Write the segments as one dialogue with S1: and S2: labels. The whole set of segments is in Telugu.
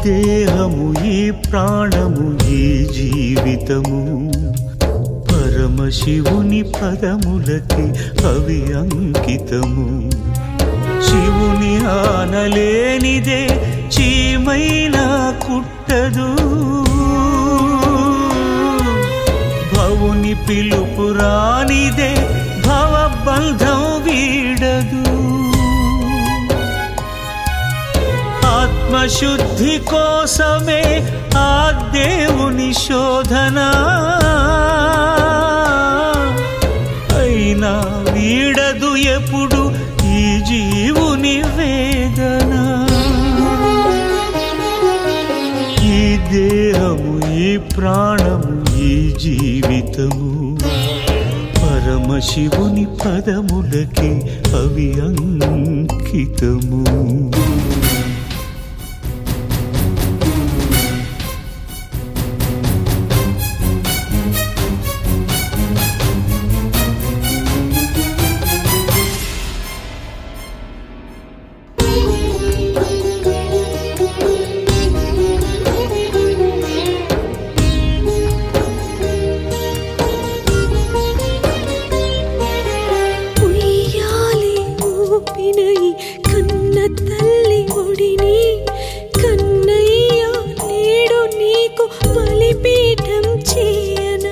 S1: దేహము ఈ ప్రాణము ఈ జీవితము పరమశివుని పదములకి అవి అంకితము శివుని ఆనలేనిదే చీమైనా కుట్టదు భవుని పిలుపు రానిదే భవబంధం వీడదు ఆత్మశుద్ధి కోసమే ఆ దేవుని శోధన అయినా వీడదు ఎప్పుడు ఈ జీవుని వేదన ఈ దేహము ఈ ప్రాణము ఈ జీవితము పరమశివుని పదములకి అవి అంకితము
S2: ఉయ్యాలి ఊపినై కన్న తల్లి ఒడిని కన్నయ్య నేడు నీకు బలిపీఠం చేయనా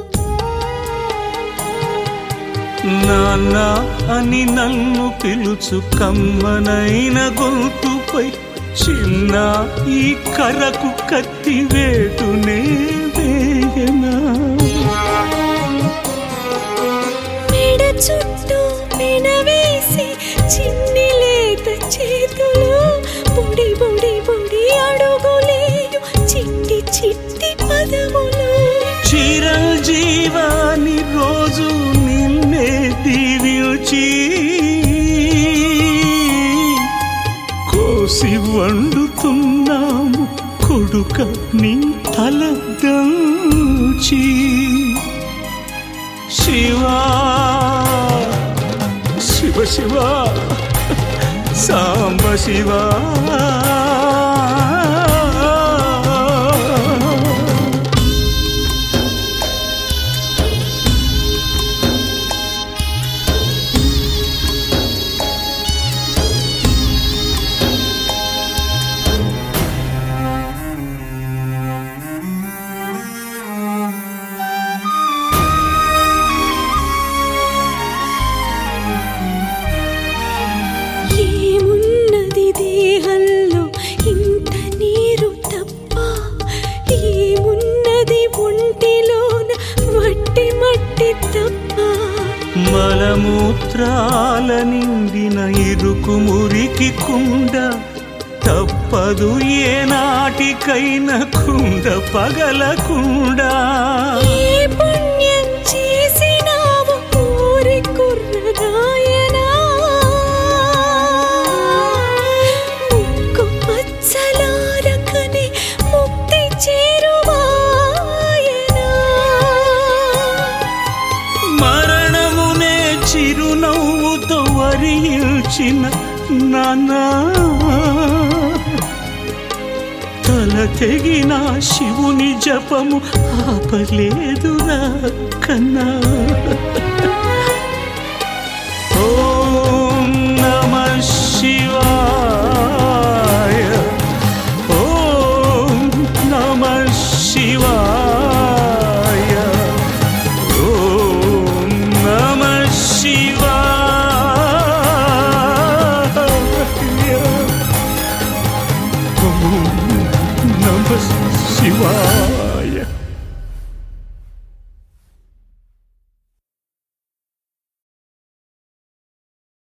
S1: నాన్న అని నన్ను పిలుచు కమ్మనైన గొంతుపై చిన్న ఈ కరకు కత్తి వేటునే వేయనా
S2: మెడ చుట్టూ మెనవేసి చిన్ని లేత చేతులు బుడి బుడి బుడి అడుగులేయు చిట్టి చిట్టి పదములు
S1: చిరంజీవాని రోజు నిన్నే దీవించి కోసి వండుతున్నాము కొడుక నీ తల దంచి శివా శివ శివ సాంబ శివా
S2: ఏమున్నది దేహంలో ఇంత నీరు తప్ప ఏమున్నది ఒంటిలోన మట్టి మట్టి తప్ప
S1: మలమూత్రాల నిండిన ఇరుకు మురికి కుండ తప్పదు ఏ నాటికైన కుండ పగలకుండా
S2: ఏ పుణ్యం చేసినావు కోరి కుర్రగాయనా ముక్కు పచ్చలారకనే ముక్తి చేరువాయనా
S1: మరణమునే చిరునవ్వుతో వరించిన నానా తల తెగిన శివుని జపము ఆపలేదురా కన్నా ఓం నమ శివాయ ఓం నమ శివాయ ఓం నమ శివాయ ఓం నమ శివాయ